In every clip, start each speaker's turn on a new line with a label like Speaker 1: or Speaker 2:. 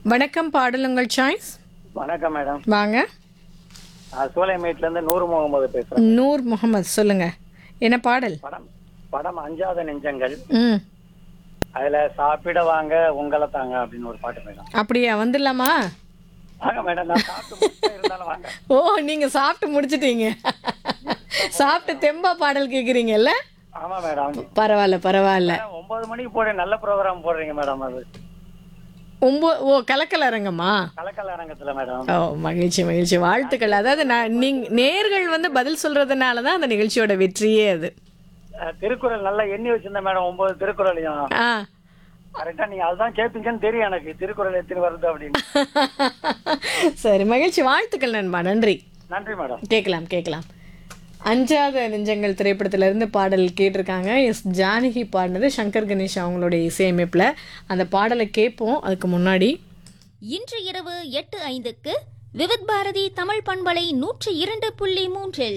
Speaker 1: வணக்கம் பாடலுங்கள் சாய்ஸ்
Speaker 2: வணக்கம் மேடம்
Speaker 1: வாங்க
Speaker 2: நான் சூளைமேட்ல இருந்து நூறு முகமது பேசுறேன்
Speaker 1: நூர் முகமது சொல்லுங்க என்ன பாடல்
Speaker 2: படம் படம் அஞ்சாத நெஞ்சங்கள்
Speaker 1: ம்
Speaker 2: அதுல சாப்பிட வாங்க உங்களை தாங்க அப்படின்னு ஒரு பாட்டு மேடம்
Speaker 1: அப்படியா வந்துடலாமா
Speaker 2: வாங்க மேடம் நான் சாப்பிட்டு முடிச்சா இருந்தாலும் வாங்க
Speaker 1: ஓ நீங்க சாப்பிட்டு முடிச்சிட்டீங்க சாப்பிட்டு தெம்பா பாடல் கேக்குறீங்கல்ல
Speaker 2: ஆமா மேடம்
Speaker 1: பரவாயில்ல பரவாயில்ல
Speaker 2: மேடம், ஒன்பது மணிக்கு போட நல்ல ப்ரோக்ராம் போடுறீங்க மேடம் அது
Speaker 1: ஒம்போ ஓ கலக்கல் அரங்கம்மா
Speaker 2: கலக்கல் அரங்கத்துல மேடம்
Speaker 1: ஓ மகிழ்ச்சி மகிழ்ச்சி வாழ்த்துக்கள் அதாவது நான் நீங்க நேர்கள் வந்து பதில் சொல்றதுனால தான் அந்த நிகழ்ச்சியோட வெற்றியே அது
Speaker 2: அஹ், திருக்குறள் நல்லா எண்ணி வச்சிருந்தேன் மேடம் ஒன்பது திருக்குறளையும்
Speaker 1: ஆ
Speaker 2: கரெக்டா நீங்க அதுதான் கேட்பீங்கன்னு தெரியும் எனக்கு திருக்குறள் எத்தனை வருது அப்படின்னு
Speaker 1: சரி மகிழ்ச்சி வாழ்த்துக்கள் நண்பா நன்றி
Speaker 2: நன்றி மேடம்
Speaker 1: கேட்கலாம் கேட்கலாம் அஞ்சாத நெஞ்சங்கள் திரைப்படத்துல இருந்து பாடல் கேட்டிருக்காங்க எஸ் ஜானகி பாடினது சங்கர் கணேஷ் அவங்களுடைய இசையமைப்பில் அந்த பாடலை கேட்போம் அதுக்கு முன்னாடி
Speaker 3: இன்று இரவு எட்டு ஐந்துக்கு விவித் பாரதி தமிழ் பண்பலை நூற்றி இரண்டு புள்ளி மூன்றில்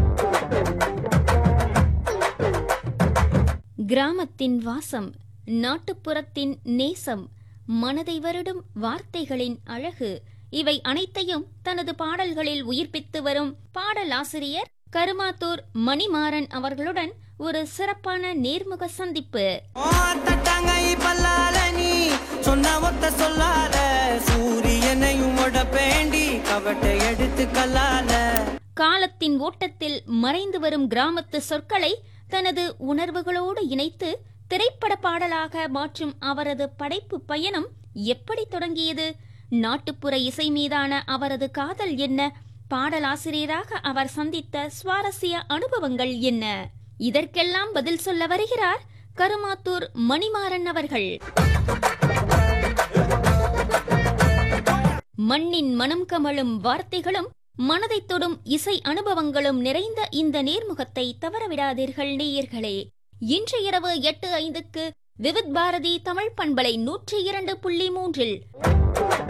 Speaker 3: கிராமத்தின் வாசம் நாட்டுப்புறத்தின் நேசம் மனதை வருடும் வார்த்தைகளின் அழகு இவை அனைத்தையும் தனது பாடல்களில் உயிர்ப்பித்து வரும் பாடலாசிரியர் கருமாத்தூர் மணிமாறன் அவர்களுடன் ஒரு சிறப்பான நேர்முக சந்திப்பு
Speaker 4: தட்டாங்கை பல்லால நீ சொன்ன ஒத்த சொல்லாத சூரியனையும் உடப்பேண்டி கவட்டை எடுத்து கல்லால
Speaker 3: காலத்தின் ஓட்டத்தில் மறைந்து வரும் கிராமத்து சொற்களை தனது உணர்வுகளோடு இணைத்து திரைப்பட பாடலாக மாற்றும் அவரது படைப்பு பயணம் எப்படி தொடங்கியது நாட்டுப்புற இசை மீதான அவரது காதல் என்ன பாடலாசிரியராக அவர் சந்தித்த சுவாரஸ்ய அனுபவங்கள் என்ன இதற்கெல்லாம் பதில் சொல்ல வருகிறார் கருமாத்தூர் மணிமாறன் அவர்கள் மண்ணின் மனம் கமழும் வார்த்தைகளும் மனதைத் தொடும் இசை அனுபவங்களும் நிறைந்த இந்த நேர்முகத்தை தவறவிடாதீர்கள் நேயர்களே இன்று இரவு எட்டு ஐந்துக்கு விவித் பாரதி தமிழ் பண்பலை நூற்றி இரண்டு புள்ளி மூன்றில்